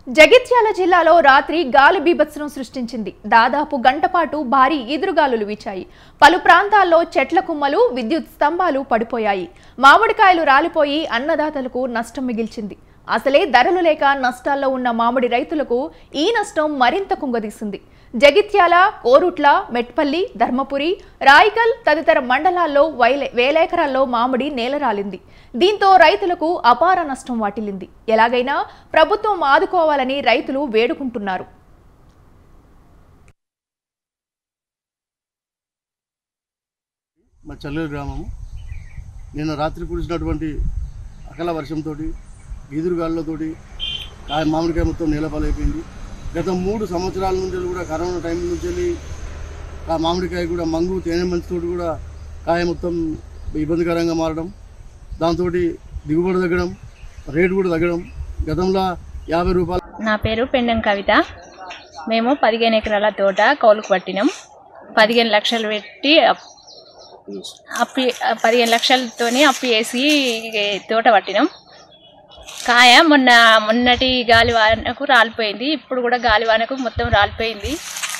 జగిత్యాల జిల్లాలో రాత్రి గాలి బీభత్సం సృష్టించింది దాదాపు గంటపాటు భారీ ఈదురుగాలులు వీచాయి పలు ప్రాంతాల్లో చెట్ల కుమ్మలు విద్యుత్ స్తంభాలు పడిపోయాయి మామిడికాయలు రాలిపోయి అన్నదాతలకు నష్టం మిగిల్చింది అసలే ధరలు లేక నష్టాల్లో ఉన్న మామిడి రైతులకు ఈ నష్టం మరింత కుంగదీసింది జగిత్యాల కోరుట్ల మెట్పల్లి ధర్మపురి రాయికల్ తదితర మండలాల్లో వైలే వేలేకరాల్లో మామిడి నేలరాలింది దీంతో రైతులకు అపార నష్టం వాటిల్లింది ఎలాగైనా ప్రభుత్వం ఆదుకోవాలని రైతులు వేడుకుంటున్నారు మా చల్లూరు గ్రామము నిన్న రాత్రి కురిసినటువంటి అకల వర్షంతో ఈదురుగాళ్ళతోటి కాయ మామిడికాయ మొత్తం నీలపాలైపోయింది గత మూడు సంవత్సరాల నుంచి కూడా కరోనా టైం నుంచి వెళ్ళి ఆ మామిడికాయ కూడా మంగు తేనె మంచుతోటి కూడా కాయ మొత్తం ఇబ్బందికరంగా మారడం దాంతో దిగుబడి తగ్గడం రేటు కూడా తగ్గడం గతంలో యాభై రూపాయలు నా పేరు పెండం కవిత మేము పదిహేను ఎకరాల తోట కౌలుకు పట్టినాం పదిహేను లక్షలు పెట్టి అప్- అప్పు పదిహేను లక్షలతోని అప్పు వేసి తోట పట్టినాం కాయ మొన్న మొన్నటి గాలివానకు రాలిపోయింది ఇప్పుడు కూడా గాలివానకు మొత్తం రాలిపోయింది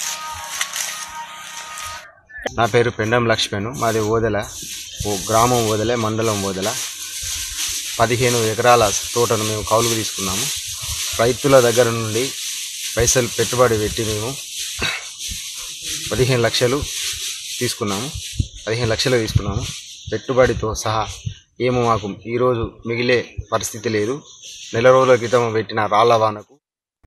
నా పేరు పెండం లక్ష్మణ్ మాది ఓదెల ఓ గ్రామం ఓదెల మండలం ఓదెల పదిహేను ఎకరాల తోటను మేము కౌలుకు తీసుకున్నాము రైతుల దగ్గర నుండి పైసలు పెట్టుబడి పెట్టి మేము పదిహేను లక్షలు తీసుకున్నాము పదిహేను లక్షలు తీసుకున్నాము పెట్టుబడితో సహా ఏమో మాకు ఈరోజు మిగిలే పరిస్థితి లేదు నెల రోజుల క్రితం పెట్టిన రాళ్ల వానకు